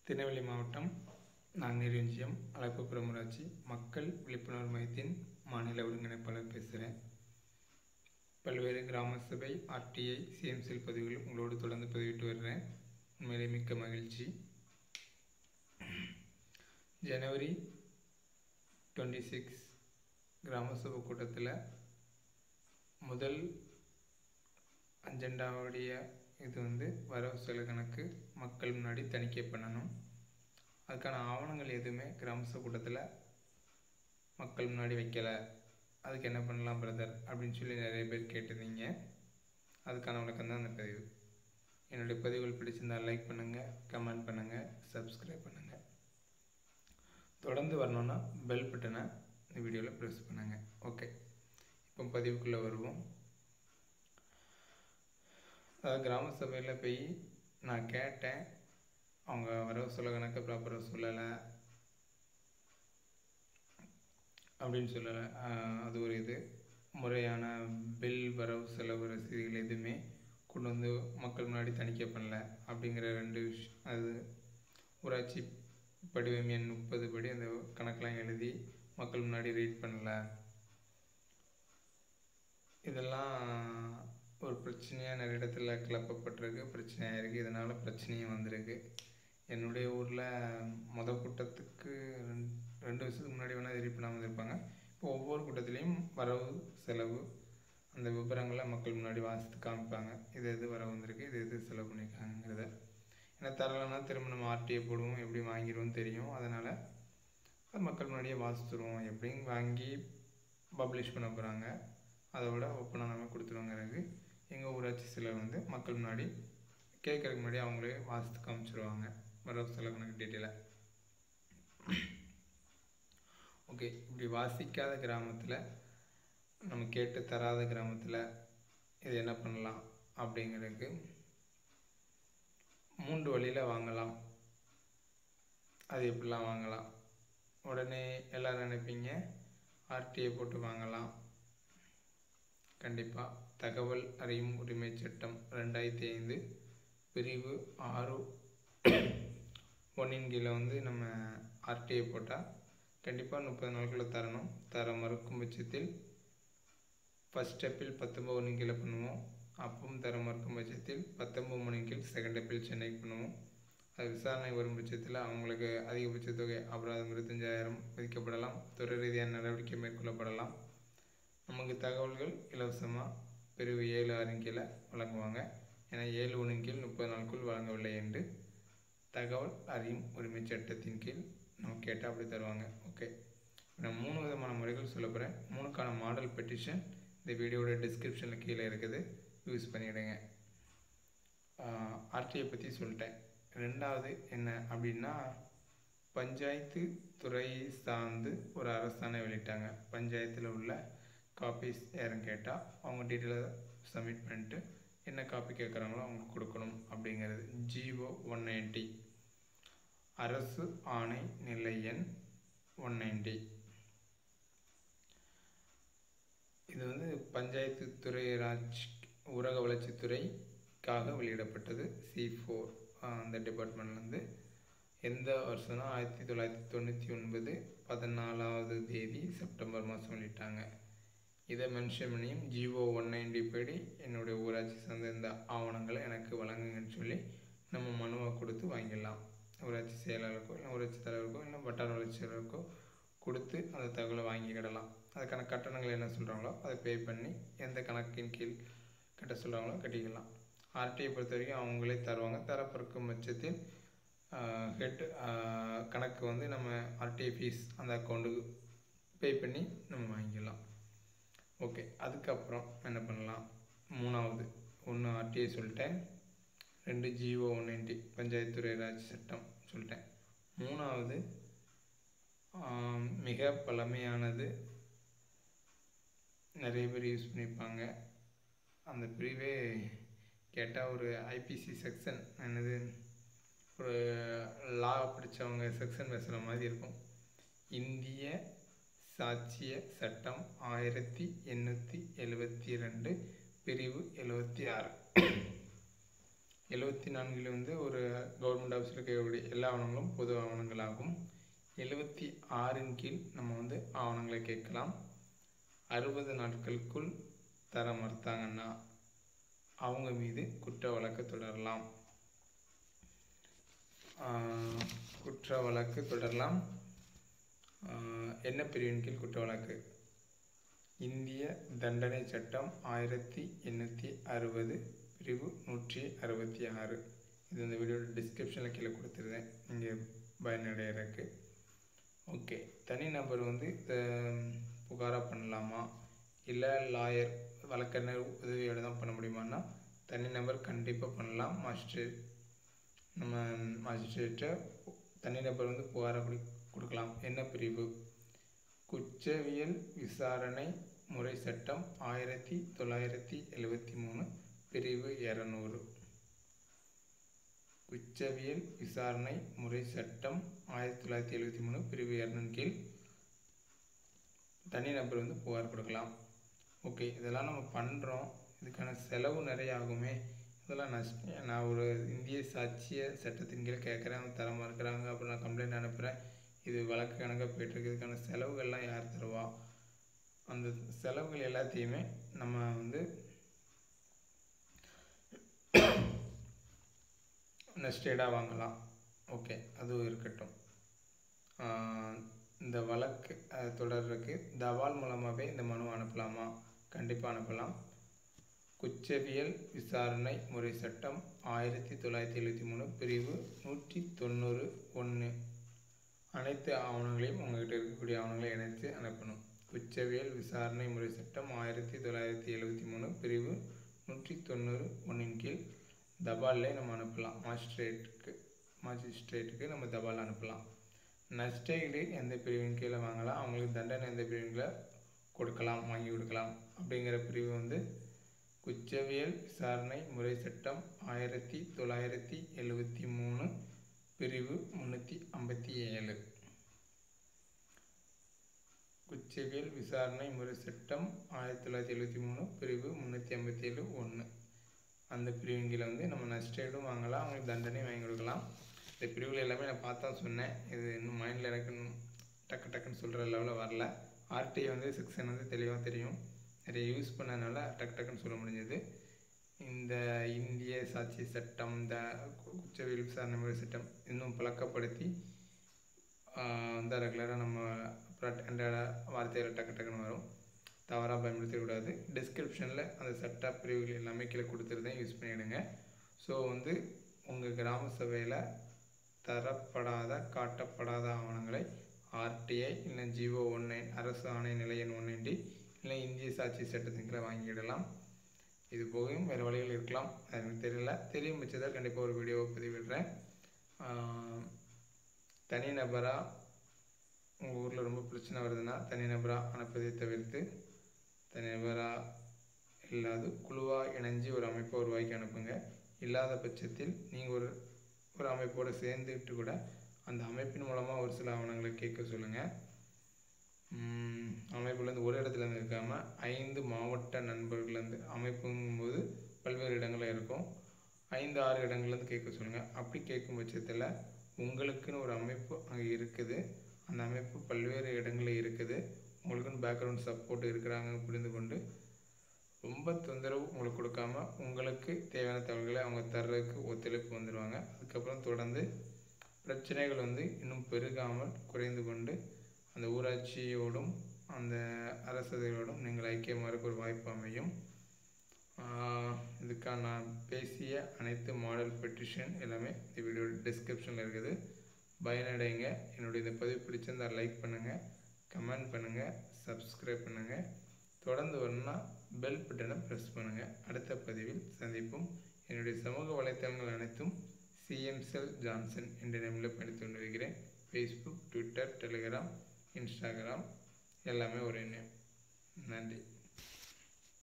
திருநெல்வேலி மாவட்டம் நாங்குநேரி ஒன்றியம் அழகுபுரம் ஊராட்சி மக்கள் விழிப்புணர்வு மையத்தின் மாநில ஒருங்கிணைப்பாளர் பேசுகிறேன் பல்வேறு கிராம சபை ஆர்டிஐ சிஎம்சிஎல் பதிவுகள் உங்களோடு தொடர்ந்து பதிவிட்டு வர்றேன் உண்மையிலே மிக்க மகிழ்ச்சி ஜனவரி டுவெண்ட்டி சிக்ஸ் கிராம சபை கூட்டத்தில் முதல் அஜெண்டாவுடைய இது வந்து வரவு செலவு கணக்கு மக்கள் முன்னாடி தணிக்கை பண்ணணும் அதுக்கான ஆவணங்கள் எதுவுமே கிராம சபை கூட்டத்தில் மக்கள் முன்னாடி வைக்கலை அதுக்கு என்ன பண்ணலாம் பிரதர் அப்படின்னு சொல்லி நிறைய பேர் கேட்டிருந்தீங்க அதுக்கான விளக்கம் தான் அந்த பதிவு என்னுடைய பதிவுகள் பிடிச்சிருந்தால் லைக் பண்ணுங்கள் கமெண்ட் பண்ணுங்கள் சப்ஸ்கிரைப் பண்ணுங்கள் தொடர்ந்து வரணுன்னா பெல் பட்டனை இந்த வீடியோவில் ப்ரெஸ் பண்ணுங்கள் ஓகே இப்போ பதிவுக்குள்ளே வருவோம் அதாவது கிராம சபையில் போய் நான் கேட்டேன் அவங்க வரவு சொல்ல கணக்கு ப்ராப்பராக சொல்லலை அப்படின்னு சொல்லலை அது ஒரு இது முறையான பில் வரவு செலவு ரசீதுகள் எதுவுமே கொண்டு வந்து மக்கள் முன்னாடி தணிக்கை பண்ணல அப்படிங்கிற ரெண்டு விஷ் அது ஊராட்சி படிவம் எண் முப்பது படி அந்த கணக்கெலாம் எழுதி மக்கள் முன்னாடி ரீட் பண்ணல இதெல்லாம் ஒரு பிரச்சனையாக நிறைய இடத்துல கிளப்பப்பட்டிருக்கு பிரச்சனையாக இருக்குது இதனால் பிரச்சனையும் வந்திருக்கு என்னுடைய ஊரில் மொதல் கூட்டத்துக்கு ரெண்டு ரெண்டு வருஷத்துக்கு முன்னாடி வேணால் இது பண்ணாமல் இருப்பாங்க இப்போ ஒவ்வொரு கூட்டத்துலேயும் வரவு செலவு அந்த விவரங்களை மக்கள் முன்னாடி வாசித்து காமிப்பாங்க இது எது வரவு வந்திருக்கு இது எது செலவு பண்ணியிருக்காங்கிறத ஏன்னா தரலைன்னா திரும்ப நம்ம ஆர்டிஐ போடுவோம் எப்படி வாங்கிடுவோம் தெரியும் அதனால் அது மக்கள் முன்னாடியே வாசித்துருவோம் எப்படியும் வாங்கி பப்ளிஷ் பண்ண போகிறாங்க அதை விட ஓப்பனாக நம்ம கொடுத்துருவோங்கிறது எங்கள் ஊராட்சி சிலர் வந்து மக்கள் முன்னாடி கேட்குறதுக்கு முன்னாடி அவங்களே வாசித்து காமிச்சிருவாங்க வரவு செலவு கணக்கு டீட்டெயிலாக ஓகே இப்படி வாசிக்காத கிராமத்தில் நம்ம கேட்டு தராத கிராமத்தில் இது என்ன பண்ணலாம் அப்படிங்கிறதுக்கு மூன்று வழியில் வாங்கலாம் அது எப்படிலாம் வாங்கலாம் உடனே எல்லோரும் நினைப்பீங்க ஆர்டிஐ போட்டு வாங்கலாம் கண்டிப்பாக தகவல் அறியும் உரிமை சட்டம் ரெண்டாயிரத்தி ஐந்து பிரிவு ஆறு ஒன்றின் கீழே வந்து நம்ம ஆர்டிஐ போட்டால் கண்டிப்பாக முப்பது நாட்களில் தரணும் தர மறுக்கும் பட்சத்தில் ஃபஸ்ட் ஸ்டெப்பில் பத்தொம்பது மணி கீழே பண்ணுவோம் அப்பவும் தர மறுக்கும் பட்சத்தில் பத்தொம்பது மணி கீழ் செகண்ட் ஸ்டெப்பில் சென்னைக்கு பண்ணுவோம் அது விசாரணை வரும் பட்சத்தில் அவங்களுக்கு அதிகபட்ச தொகை அபராதம் இருபத்தஞ்சாயிரம் விதிக்கப்படலாம் துறை ரீதியான நடவடிக்கை மேற்கொள்ளப்படலாம் நமக்கு தகவல்கள் இலவசமாக பிரிவு ஏழு ஆறின் கீழே வழங்குவாங்க ஏன்னா ஏழு ஒன்றின் கீழ் முப்பது நாளுக்குள் வழங்கவில்லை என்று தகவல் அறியும் உரிமை சட்டத்தின் கீழ் நம்ம கேட்டால் அப்படி தருவாங்க ஓகே நான் மூணு விதமான முறைகள் சொல்ல போகிறேன் மூணுக்கான மாடல் பெட்டிஷன் இந்த வீடியோட டிஸ்கிரிப்ஷனில் கீழே இருக்குது யூஸ் பண்ணிவிடுங்க ஆர்டிஐ பற்றி சொல்லிட்டேன் ரெண்டாவது என்ன அப்படின்னா பஞ்சாயத்து துறை சார்ந்து ஒரு அரசாணை வெளியிட்டாங்க பஞ்சாயத்தில் உள்ள காப்பீஸ் யாரும் கேட்டால் அவங்க டீட்டெயிலை சப்மிட் பண்ணிட்டு என்ன காப்பி கேட்குறாங்களோ அவங்க கொடுக்கணும் அப்படிங்கிறது ஜிஓ ஒன் நைன்ட்டி அரசு ஆணை நிலை எண் ஒன் நைன்ட்டி இது வந்து பஞ்சாயத்து துறை ராஜ் ஊரக வளர்ச்சித்துறைக்காக வெளியிடப்பட்டது சி ஃபோர் அந்த டிபார்ட்மெண்ட்லேருந்து எந்த வருஷம்னா ஆயிரத்தி தொள்ளாயிரத்தி தொண்ணூற்றி ஒன்பது பதினாலாவது தேதி செப்டம்பர் மாதம் வெளியிட்டாங்க இதை மென்ஷன் பண்ணியும் ஜிஓ ஒன் நைன்டி படி என்னுடைய ஊராட்சி சார்ந்த இந்த ஆவணங்களை எனக்கு வழங்குங்கன்னு சொல்லி நம்ம மனுவை கொடுத்து வாங்கிடலாம் ஊராட்சி செயலாளருக்கோ இல்லை ஊராட்சி தலைவருக்கோ இல்லை வட்டார வளர்ச்சியாளருக்கோ கொடுத்து அந்த தகவலை வாங்கிக்கிடலாம் அதுக்கான கட்டணங்கள் என்ன சொல்கிறாங்களோ அதை பே பண்ணி எந்த கணக்கின் கீழ் கட்ட சொல்கிறாங்களோ கட்டிக்கலாம் ஆர்டிஐ பொறுத்த வரைக்கும் அவங்களே தருவாங்க தரப்பிருக்கும் பட்சத்தில் ஹெட் கணக்கு வந்து நம்ம ஆர்டிஐ ஃபீஸ் அந்த அக்கௌண்ட்டுக்கு பே பண்ணி நம்ம வாங்கிக்கலாம் ஓகே அதுக்கப்புறம் என்ன பண்ணலாம் மூணாவது ஒன்று ஆர்டிஐ சொல்லிட்டேன் ரெண்டு ஜிஓ ஒன் நைன்டி பஞ்சாயத்துறை ராஜ் சட்டம் சொல்லிட்டேன் மூணாவது மிக பழமையானது நிறைய பேர் யூஸ் பண்ணியிருப்பாங்க அந்த பிரிவே கேட்டால் ஒரு ஐபிசி செக்ஷன் என்னது ஒரு லா படித்தவங்க செக்ஷன் பேசுகிற மாதிரி இருக்கும் இந்திய சாட்சிய சட்டம் ஆயிரத்தி எண்ணூற்றி எழுபத்தி ரெண்டு பிரிவு எழுபத்தி ஆறு எழுபத்தி நான்கில் வந்து ஒரு கவர்மெண்ட் ஆஃபீஸில் இருக்கக்கூடிய எல்லா ஆவணங்களும் பொது ஆவணங்களாகும் எழுபத்தி ஆறின் கீழ் நம்ம வந்து ஆவணங்களை கேட்கலாம் அறுபது நாட்களுக்குள் தர மறுத்தாங்கன்னா அவங்க மீது குற்ற வழக்கு தொடரலாம் ஆஹ் குற்ற வழக்கு தொடரலாம் ஆஹ் என்ன பிரிவின் கீழ் குற்ற வழக்கு இந்திய தண்டனை சட்டம் ஆயிரத்தி எண்ணூற்றி அறுபது பிரிவு நூற்றி அறுபத்தி ஆறு இது இந்த வீடியோட டிஸ்கிரிப்ஷனில் கீழே கொடுத்துருந்தேன் நீங்கள் பயனடைகிறதுக்கு ஓகே தனிநபர் வந்து இதை புகாராக பண்ணலாமா இல்லை லாயர் வழக்கறிஞர் உதவியோடு தான் பண்ண முடியுமான்னா தனிநபர் கண்டிப்பாக பண்ணலாம் மாஜிஸ்ட்ரேட் நம்ம மாஜிஸ்ட்ரேட்டை தனிநபர் வந்து புகாராக கொடு கொடுக்கலாம் என்ன பிரிவு குற்றவியல் விசாரணை முறை சட்டம் ஆயிரத்தி தொள்ளாயிரத்தி எழுவத்தி மூணு பிரிவு இரநூறு குற்றவியல் விசாரணை முறை சட்டம் ஆயிரத்தி தொள்ளாயிரத்தி எழுவத்தி மூணு பிரிவு இரநூறு கீழ் தனிநபர் வந்து புகார் கொடுக்கலாம் ஓகே இதெல்லாம் நம்ம பண்ணுறோம் இதுக்கான செலவு நிறைய ஆகுமே இதெல்லாம் நஷ்ட நான் ஒரு இந்திய சாட்சிய சட்டத்தின் கீழ் கேட்குறேன் அவங்க தரமாக இருக்கிறாங்க அப்புறம் நான் கம்ப்ளைண்ட் அனுப்புகிறேன் இது வழக்கு கணக்காக போயிட்டுருக்கு இதுக்கான செலவுகள்லாம் யார் தருவா அந்த செலவுகள் எல்லாத்தையுமே நம்ம வந்து நெஸ்டேடாக வாங்கலாம் ஓகே அதுவும் இருக்கட்டும் ஆஹ் இந்த வழக்கு அஹ், தொடர்றதுக்கு தபால் மூலமாகவே இந்த மனு அனுப்பலாமா கண்டிப்பாக அனுப்பலாம் குற்றவியல் விசாரணை முறை சட்டம் ஆயிரத்தி தொள்ளாயிரத்தி எழுபத்தி மூணு பிரிவு நூற்றி தொண்ணூறு ஒன்று அனைத்து ஆவணங்களையும் உங்கள்கிட்ட இருக்கக்கூடிய ஆவணங்களை இணைத்து அனுப்பணும் குற்றவியல் விசாரணை முறை சட்டம் ஆயிரத்தி தொள்ளாயிரத்தி எழுபத்தி மூணு பிரிவு நூற்றி தொண்ணூறு ஒன்றின் கீழ் தபால்லே நம்ம அனுப்பலாம் மாஜிஸ்ட்ரேட்டுக்கு மாஜிஸ்ட்ரேட்டுக்கு நம்ம தபால் அனுப்பலாம் நஷ்டஈடு எந்த பிரிவின் கீழே வாங்கலாம் அவங்களுக்கு தண்டனை எந்த பிரிவில் கொடுக்கலாம் வாங்கி கொடுக்கலாம் அப்படிங்கிற பிரிவு வந்து குற்றவியல் விசாரணை முறை சட்டம் ஆயிரத்தி தொள்ளாயிரத்தி எழுவத்தி மூணு பிரிவு முந்நூற்றி ஐம்பத்தி ஏழு குற்றவியல் விசாரணை முறை சட்டம் ஆயிரத்தி தொள்ளாயிரத்தி எழுவத்தி மூணு பிரிவு முந்நூற்றி ஐம்பத்தி ஏழு ஒன்று அந்த பிரிவின் கீழே வந்து நம்ம நஷ்டஈடும் வாங்கலாம் அவங்களுக்கு தண்டனையும் வாங்கி கொடுக்கலாம் இந்த பிரிவுகள் எல்லாமே நான் பார்த்தா சொன்னேன் இது இன்னும் மைண்டில் எனக்கு இன்னும் டக்கு டக்குன்னு சொல்கிற லெவலில் வரல ஆர்டிஐ வந்து செக்ஷன் வந்து தெளிவாக தெரியும் நிறைய யூஸ் பண்ணனால டக்கு டக்குன்னு சொல்ல முடிஞ்சது இந்த இந்திய சாட்சி சட்டம் இந்த குற்றவியல் விசாரணை முறை சட்டம் இன்னும் பழக்கப்படுத்தி ஆஹ் வந்து ரெகுலராக நம்ம அன்றாட வார்த்தையில் டக்கு டக்குன்னு வரும் தவறாக பயன்படுத்தக்கூடாது டிஸ்கிரிப்ஷனில் அந்த சட்ட பிரிவுகள் எல்லாமே கீழே கொடுத்துருந்தேன் யூஸ் பண்ணிவிடுங்க ஸோ வந்து உங்கள் கிராம சபையில் தரப்படாத காட்டப்படாத ஆவணங்களை ஆர்டிஐ இல்லை ஜிஓ ஒன் நைன் அரசு ஆணை நிலையம் ஒன் நைன்டி இல்லை இந்திய சாட்சி சட்டத்தின் கீழே வாங்கிடலாம் இது போகவும் வேறு வழிகள் இருக்கலாம் அது எனக்கு தெரியல தெரியும் பட்சத்தில் கண்டிப்பாக ஒரு வீடியோவை பதிவிடுறேன் ஆஹ் தனிநபராக உங்கள் ஊரில் ரொம்ப பிரச்சனை வருதுன்னா தனிநபராக அனுப்பதை தவிர்த்து தனிநபராக இல்லாது குழுவாக இணைஞ்சு ஒரு அமைப்பை உருவாக்கி அனுப்புங்க இல்லாத பட்சத்தில் நீங்கள் ஒரு ஒரு அமைப்போடு சேர்ந்துட்டு கூட அந்த அமைப்பின் மூலமாக ஒரு சில ஆவணங்களை கேட்க சொல்லுங்கள் அமைப்புலேருந்து ஒரு இடத்துல இருந்து இருக்காமல் ஐந்து மாவட்ட நண்பர்கள்லேருந்து அமைப்புங்கும்போது பல்வேறு இடங்களில் இருக்கும் ஐந்து ஆறு இடங்கள்லேருந்து கேட்க சொல்லுங்கள் அப்படி கேட்கும் பட்சத்தில் உங்களுக்குன்னு ஒரு அமைப்பு அங்கே இருக்குது அந்த அமைப்பு பல்வேறு இடங்களில் இருக்குது உங்களுக்குன்னு பேக்ரவுண்ட் சப்போர்ட் இருக்கிறாங்க புரிந்து கொண்டு ரொம்ப தொந்தரவு உங்களுக்கு கொடுக்காம உங்களுக்கு தேவையான தகவல்களை அவங்க தர்றதுக்கு ஒத்துழைப்பு வந்துடுவாங்க அதுக்கப்புறம் தொடர்ந்து பிரச்சனைகள் வந்து இன்னும் பெருகாமல் குறைந்து கொண்டு அந்த ஊராட்சியோடும் அந்த அரசதையோடும் நீங்கள் ஐக்கியமாக இருக்க ஒரு வாய்ப்பு அமையும் ஆஹ் இதுக்கான நான் பேசிய அனைத்து மாடல் பெட்டிஷன் எல்லாமே இந்த வீடியோ டிஸ்கிரிப்ஷனில் இருக்குது பயனடைங்க என்னுடைய இந்த பதிவு பிடிச்சிருந்தா லைக் பண்ணுங்கள் கமெண்ட் பண்ணுங்கள் சப்ஸ்கிரைப் பண்ணுங்கள் தொடர்ந்து வரணும்னா பெல் பட்டனை ப்ரெஸ் பண்ணுங்கள் அடுத்த பதிவில் சந்திப்போம் என்னுடைய சமூக வலைத்தளங்கள் அனைத்தும் சிஎம்செல் ஜான்சன் என்ற நேமில் படித்து கொண்டிருக்கிறேன் ஃபேஸ்புக் ட்விட்டர் டெலிகிராம் இன்ஸ்டாகிராம் எல்லாமே ஒரே நேம் நன்றி